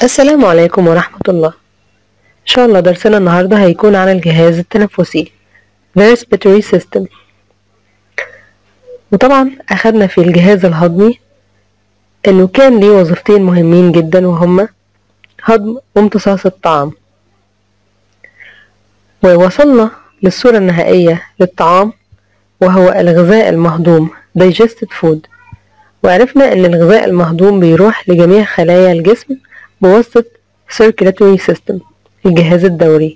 السلام عليكم ورحمة الله إن شاء الله درسنا النهاردة هيكون عن الجهاز التنفسي The respiratory system وطبعا أخدنا في الجهاز الهضمي إنه كان ليه وظيفتين مهمين جدا وهما هضم وامتصاص الطعام ووصلنا للصورة النهائية للطعام وهو الغذاء المهضوم digested food وعرفنا إن الغذاء المهضوم بيروح لجميع خلايا الجسم بواسطة circulatory system الجهاز الدوري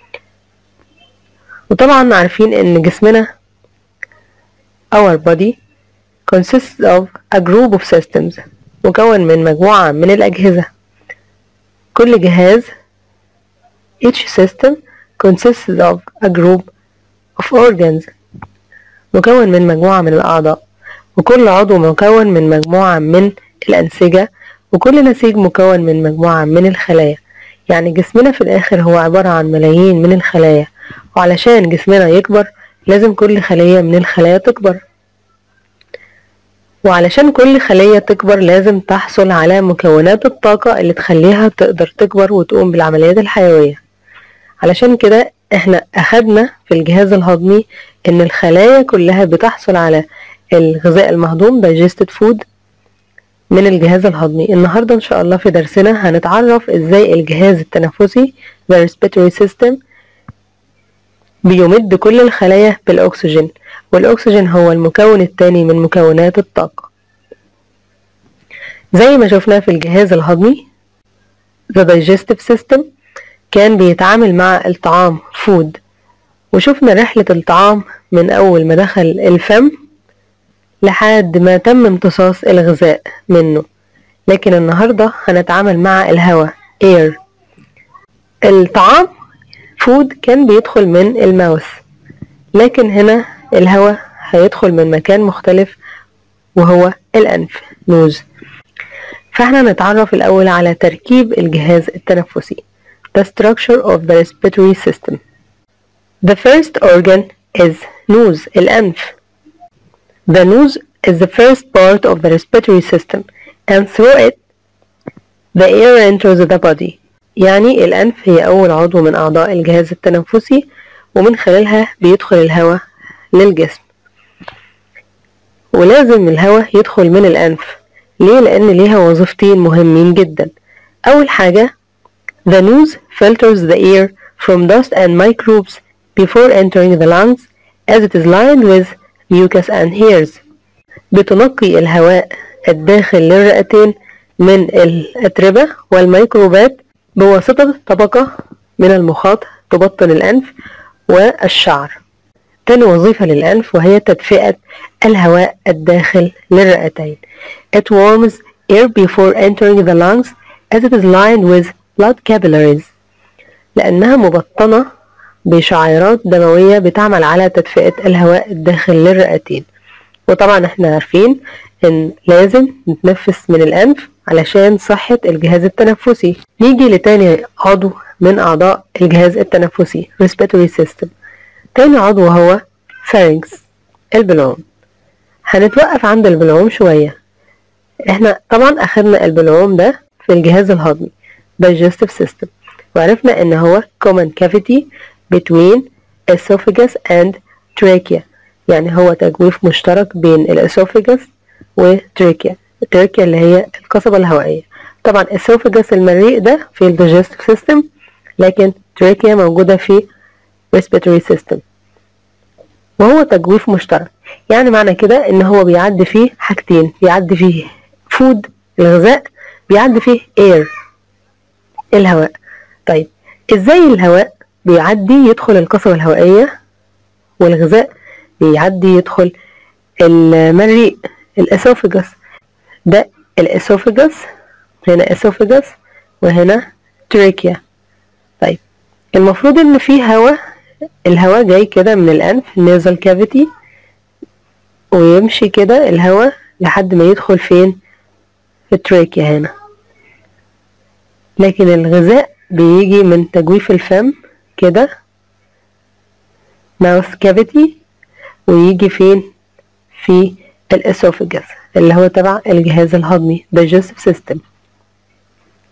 وطبعا عارفين إن جسمنا our body consists of a group of systems مكون من مجموعة من الأجهزة كل جهاز each system consists of a group of organs مكون من مجموعة من الأعضاء وكل عضو مكون من مجموعة من الأنسجة وكل نسيج مكون من مجموعة من الخلايا يعني جسمنا في الآخر هو عبارة عن ملايين من الخلايا وعلشان جسمنا يكبر لازم كل خلية من الخلايا تكبر وعلشان كل خلية تكبر لازم تحصل على مكونات الطاقة اللي تخليها تقدر تكبر وتقوم بالعمليات الحيوية علشان كده احنا أخدنا في الجهاز الهضمي إن الخلايا كلها بتحصل على الغذاء المهضوم digested food من الجهاز الهضمي النهاردة إن شاء الله في درسنا هنتعرف إزاي الجهاز التنفسي the respiratory system بيمد كل الخلايا بالأكسجين والأكسجين هو المكون الثاني من مكونات الطاقة زي ما شفنا في الجهاز الهضمي the digestive system كان بيتعامل مع الطعام food وشفنا رحلة الطعام من أول ما دخل الفم لحد ما تم امتصاص الغذاء منه لكن النهاردة هنتعامل مع الهواء air الطعام فود كان بيدخل من الماوث لكن هنا الهواء هيدخل من مكان مختلف وهو الأنف نوز فاحنا نتعرف الأول على تركيب الجهاز التنفسي The structure of the respiratory system The first organ is nose الأنف The nose is the first part of the respiratory system and through it the air enters the body يعني الأنف هي أول عضو من أعضاء الجهاز التنفسي ومن خلالها بيدخل الهواء للجسم ولازم الهواء يدخل من الأنف ليه؟ لأن ليها وظيفتين مهمين جدا أول حاجة the nose filters the air from dust and microbes before entering the lungs as it is lined with mucus and hairs بتنقي الهواء الداخل للرئتين من الأتربة والميكروبات بواسطة طبقة من المخاط تبطن الأنف والشعر تاني وظيفة للأنف وهي تدفئة الهواء الداخل للرئتين It warms air before entering the lungs as it is lined with blood capillaries لأنها مبطنة بشعيرات دموية بتعمل على تدفئة الهواء الداخل للرئتين وطبعا احنا عارفين ان لازم نتنفس من الأنف علشان صحة الجهاز التنفسي نيجي لتاني عضو من أعضاء الجهاز التنفسي respiratory system تاني عضو هو pharynx البلعوم هنتوقف عند البلعوم شوية احنا طبعا أخدنا البلعوم ده في الجهاز الهضمي digestive system وعرفنا ان هو common cavity between esophagus and trachea يعني هو تجويف مشترك بين الاسوفيجاس وتريكيا التريكيا اللي هي القصبة الهوائية طبعا اسوفيجاس المريء ده في الديجستيف سيستم لكن تريكيا موجودة في respiratory system وهو تجويف مشترك يعني معنى كده ان هو بيعدي فيه حاجتين بيعدي فيه فود الغذاء بيعدي فيه air الهواء طيب ازاي الهواء بيعدي يدخل القصبة الهوائية والغذاء بيعدي يدخل المريء الاسوفيجاس ده الاسوفيجاس هنا اسوفيجاس وهنا تريكيا طيب المفروض ان في هواء الهواء جاي كده من الانف nasal cavity ويمشي كده الهواء لحد ما يدخل فين في التريكيا هنا لكن الغذاء بيجي من تجويف الفم كده mouth cavity ويجي فين في الاسوفجس اللي هو تبع الجهاز الهضمي digestive system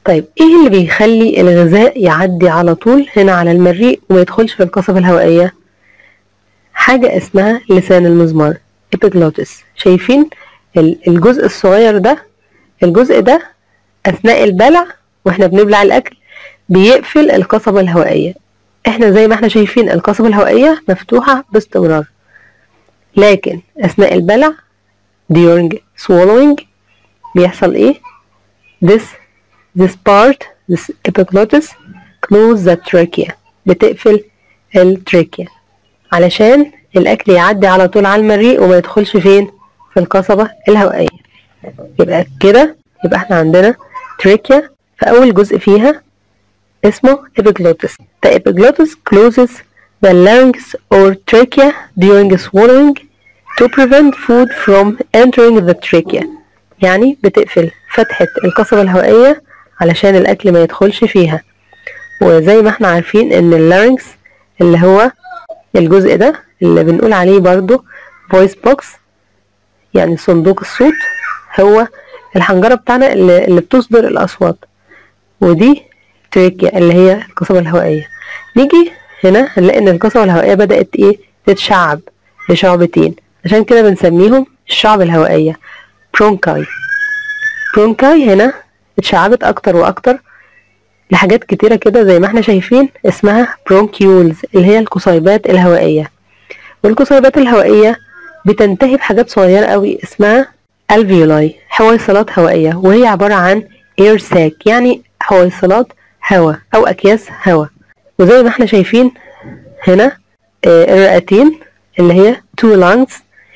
طيب ايه اللي بيخلي الغذاء يعدي على طول هنا على المريء وما يدخلش في القصبة الهوائية حاجة اسمها لسان المزمار epiglottis شايفين الجزء الصغير ده الجزء ده اثناء البلع واحنا بنبلع الاكل بيقفل القصبة الهوائية احنا زي ما احنا شايفين القصبة الهوائية مفتوحة باستمرار لكن اثناء البلع during swallowing بيحصل ايه this this part this epiglottis close the trachea بتقفل التراكيا علشان الاكل يعدي على طول على المريء وما يدخلش فين في القصبة الهوائية يبقى كده يبقى احنا عندنا تراكيا في اول جزء فيها اسمه epiglottis the epiglottis closes the larynx or trachea during swallowing to prevent food from entering the trachea يعني بتقفل فتحة القصبة الهوائية علشان الأكل ما يدخلش فيها وزي ما احنا عارفين ان اللارynx اللي هو الجزء ده اللي بنقول عليه برضو voice box يعني صندوق الصوت هو الحنجرة بتاعنا اللي, اللي بتصدر الأصوات ودي تريكيا اللي هي القصبة الهوائية نيجي هنا هنلاقي ان القصبة الهوائية بدأت ايه تتشعب لشعبتين عشان كده بنسميهم الشعب الهوائية برونكاي برونكاي هنا اتشعبت اكتر واكتر لحاجات كتيرة كده زي ما احنا شايفين اسمها برونكيولز اللي هي القصيبات الهوائية والقصيبات الهوائية بتنتهي بحاجات صغيرة قوي اسمها الفيولاي حويصلات هوائية وهي عبارة عن اير ساك يعني حويصلات هواء او اكياس هواء وزي ما احنا شايفين هنا الرئتين اللي هي تو لانجز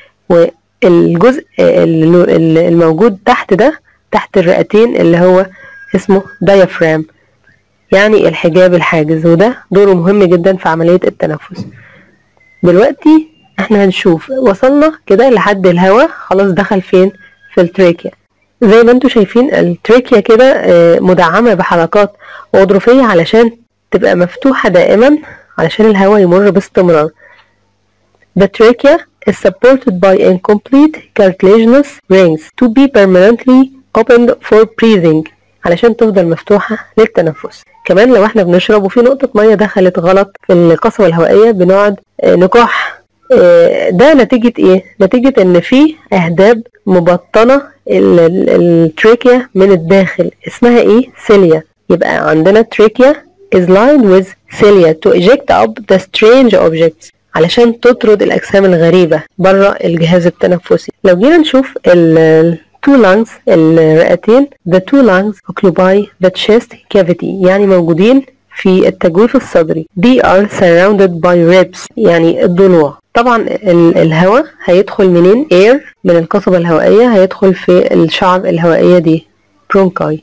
والجزء الموجود تحت ده تحت الرئتين اللي هو اسمه diaphragm يعني الحجاب الحاجز وده دوره مهم جدا في عملية التنفس دلوقتي احنا هنشوف وصلنا كده لحد الهواء خلاص دخل فين في التراكيا زي ما انتم شايفين التراكيا كده مدعمة بحلقات غضروفية علشان تبقى مفتوحة دائما علشان الهواء يمر باستمرار The trachea is supported by incomplete cartilaginous rings to be permanently opened for breathing علشان تفضل مفتوحة للتنفس كمان لو احنا بنشرب وفي نقطة مية دخلت غلط في القصبة الهوائية بنقعد نكح ده نتيجة ايه؟ نتيجة ان في اهداب مبطنة التريكيا من الداخل اسمها ايه؟ سيليا يبقى عندنا تريكيا is lined with cilia to eject up the strange objects علشان تطرد الأجسام الغريبة بره الجهاز التنفسي لو جينا نشوف ال two lungs الرئتين the two lungs occupy the chest cavity يعني موجودين في التجويف الصدري they are surrounded by ribs يعني الضلوع طبعا الهواء هيدخل منين air من القصبة الهوائية هيدخل في الشعب الهوائية دي برونكاي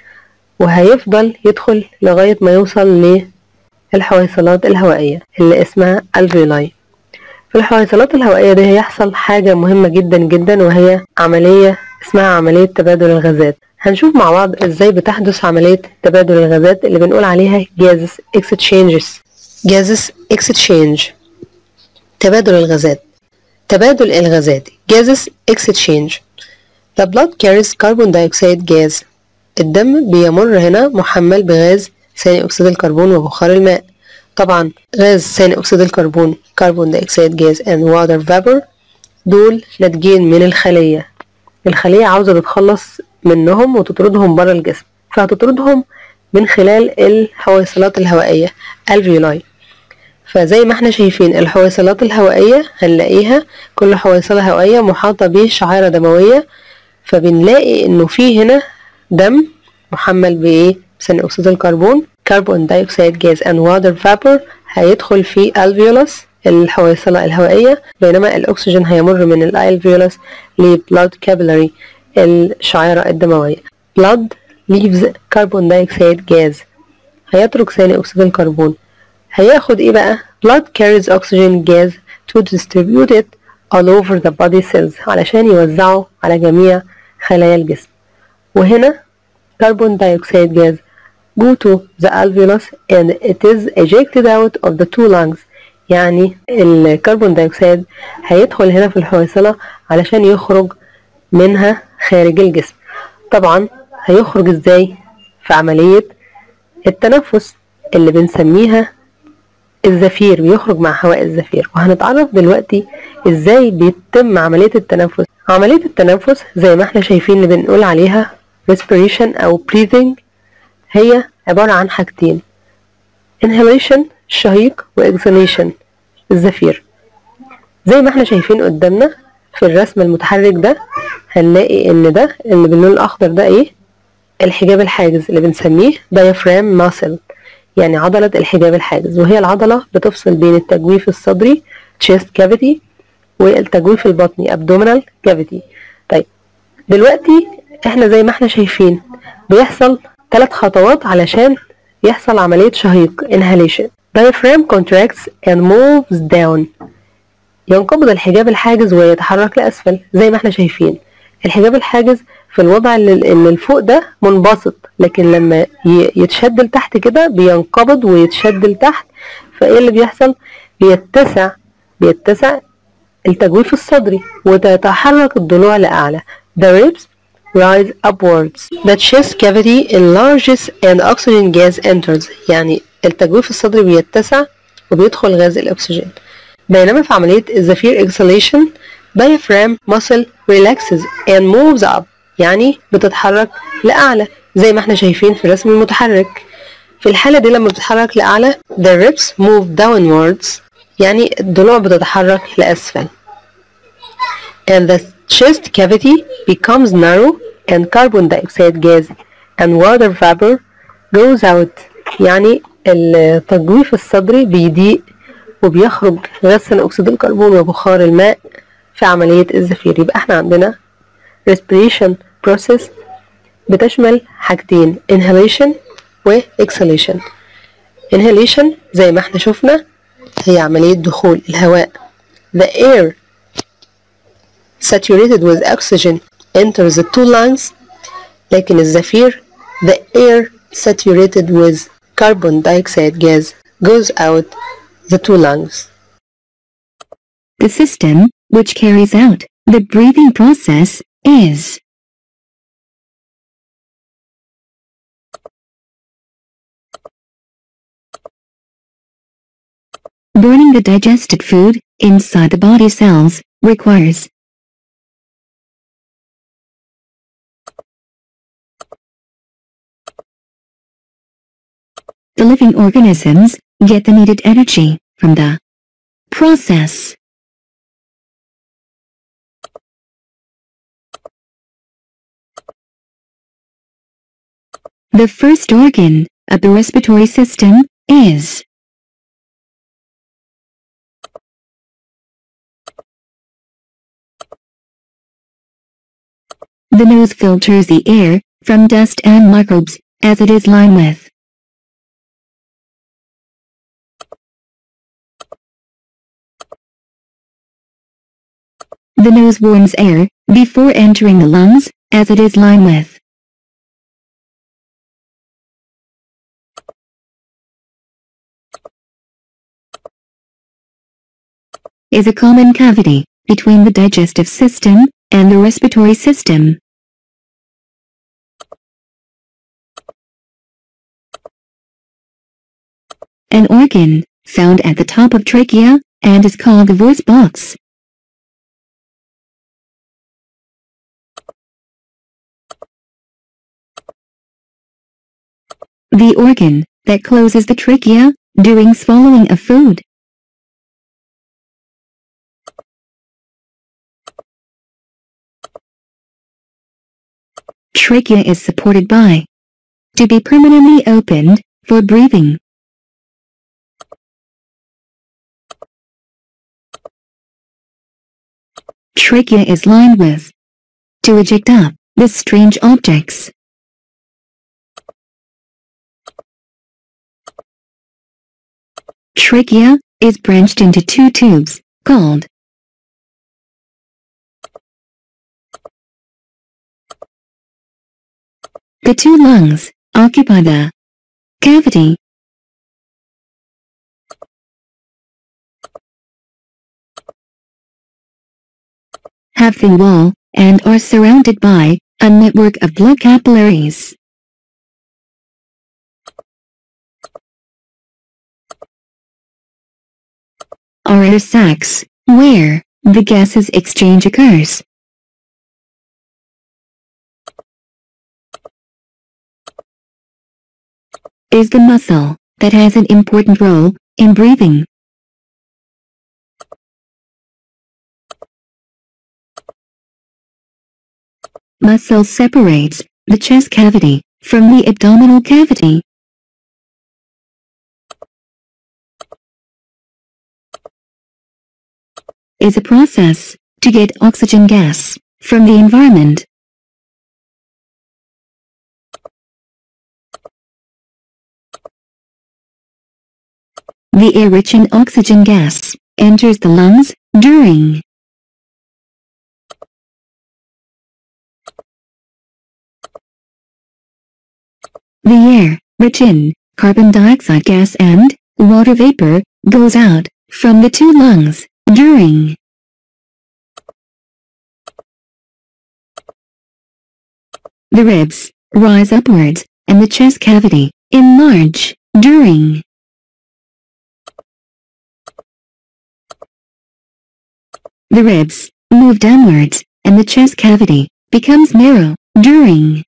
وهيفضل يدخل لغاية ما يوصل للحويصلات الهوائية اللي اسمها الفيولاي في الحويصلات الهوائية دي هيحصل حاجة مهمة جدا جدا وهي عملية اسمها عملية تبادل الغازات هنشوف مع بعض ازاي بتحدث عملية تبادل الغازات اللي بنقول عليها gases exchanges gases exchange تبادل الغازات تبادل الغازات gases exchange the blood carries carbon dioxide gas الدم بيمر هنا محمل بغاز ثاني أكسيد الكربون وبخار الماء طبعا غاز ثاني أكسيد الكربون كربون دايوكسيد جاز and water vapor دول ناتجين من الخلية الخلية عاوزة تتخلص منهم وتطردهم بره الجسم فهتطردهم من خلال الحويصلات الهوائية الفيولاي فزي ما احنا شايفين الحويصلات الهوائية هنلاقيها كل حويصلة هوائية محاطة بشعيرة دموية فبنلاقي انه في هنا دم محمل بايه ثاني اكسيد الكربون كربون دايوكسيد جاز and water vapor هيدخل في الفيولس الحويصلة الهوائية بينما الأكسجين هيمر من الالفيولس لبلاد كابيلاري الشعيرة الدموية blood leaves carbon dioxide gas هيترك ثاني أكسيد الكربون هياخد ايه بقى blood carries oxygen gas to distribute it all over the body cells علشان يوزعه على جميع خلايا الجسم وهنا carbon dioxide gas go to the alveolus and it is ejected out of the two lungs يعني الكربون دايوكسيد هيدخل هنا في الحويصلة علشان يخرج منها خارج الجسم طبعا هيخرج ازاي في عملية التنفس اللي بنسميها الزفير بيخرج مع هواء الزفير وهنتعرف دلوقتي ازاي بيتم عملية التنفس عملية التنفس زي ما احنا شايفين اللي بنقول عليها respiration او breathing هي عبارة عن حاجتين inhalation الشهيق و exhalation الزفير زي ما احنا شايفين قدامنا في الرسم المتحرك ده هنلاقي ان ده اللي باللون الاخضر ده ايه الحجاب الحاجز اللي بنسميه diaphragm muscle يعني عضلة الحجاب الحاجز وهي العضلة بتفصل بين التجويف الصدري chest cavity والتجويف البطني abdominal cavity طيب دلوقتي احنا زي ما احنا شايفين بيحصل ثلاث خطوات علشان يحصل عملية شهيق inhalation diaphragm contracts and moves down ينقبض الحجاب الحاجز ويتحرك لأسفل زي ما احنا شايفين الحجاب الحاجز في الوضع اللي, اللي فوق ده منبسط لكن لما يتشد لتحت كده بينقبض ويتشد لتحت فايه اللي بيحصل بيتسع بيتسع التجويف الصدري وتتحرك الضلوع لأعلى the ribs rise upwards the chest cavity enlarges and oxygen gas enters يعني التجويف الصدري بيتسع وبيدخل غاز الأكسجين بينما في عملية الزفير exhalation diaphragm muscle relaxes and moves up يعني بتتحرك لأعلى زي ما احنا شايفين في الرسم المتحرك في الحالة دي لما بتتحرك لأعلى the ribs move downwards يعني الضلوع بتتحرك لأسفل and the chest cavity becomes narrow and carbon dioxide gas and water vapor goes out يعني التجويف الصدري بيضيق وبيخرج غاز ثاني أكسيد الكربون وبخار الماء في عملية الزفير يبقى احنا عندنا respiration process بتشمل حاجتين inhalation و exhalation inhalation زي ما احنا شفنا هي عملية دخول الهواء the air saturated with oxygen enters the two lungs لكن الزفير the air saturated with carbon dioxide gas goes out the two lungs. The system which carries out the breathing process is Burning the digested food inside the body cells requires the living organisms get the needed energy from the process. The first organ of the respiratory system is The nose filters the air from dust and microbes as it is lined with The nose warms air before entering the lungs as it is lined with is a common cavity between the digestive system and the respiratory system. An organ found at the top of trachea and is called the voice box. The organ that closes the trachea during swallowing of food. Trachea is supported by to be permanently opened for breathing. Trachea is lined with to eject up the strange objects. Trachea is branched into two tubes called The two lungs occupy the cavity. Have thin wall and are surrounded by a network of blood capillaries. are air sacs, where the gases exchange occurs. Is the muscle that has an important role in breathing. Muscle separates the chest cavity from the abdominal cavity. Is a process to get oxygen gas from the environment. The air rich in oxygen gas enters the lungs during The air, rich in carbon dioxide gas and water vapor, goes out from the two lungs during The ribs rise upwards and the chest cavity enlarge during The ribs move downwards and the chest cavity becomes narrow during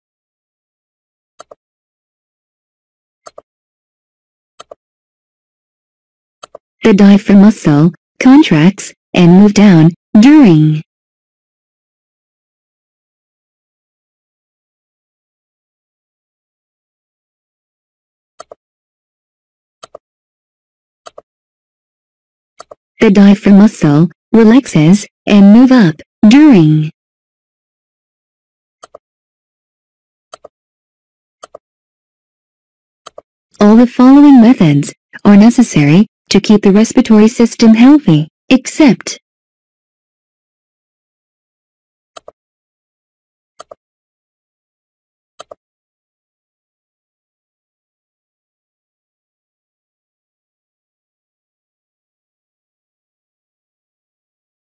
The diaphragm muscle contracts and move down during The diaphragm muscle relaxes and move up during All the following methods are necessary to keep the respiratory system healthy, except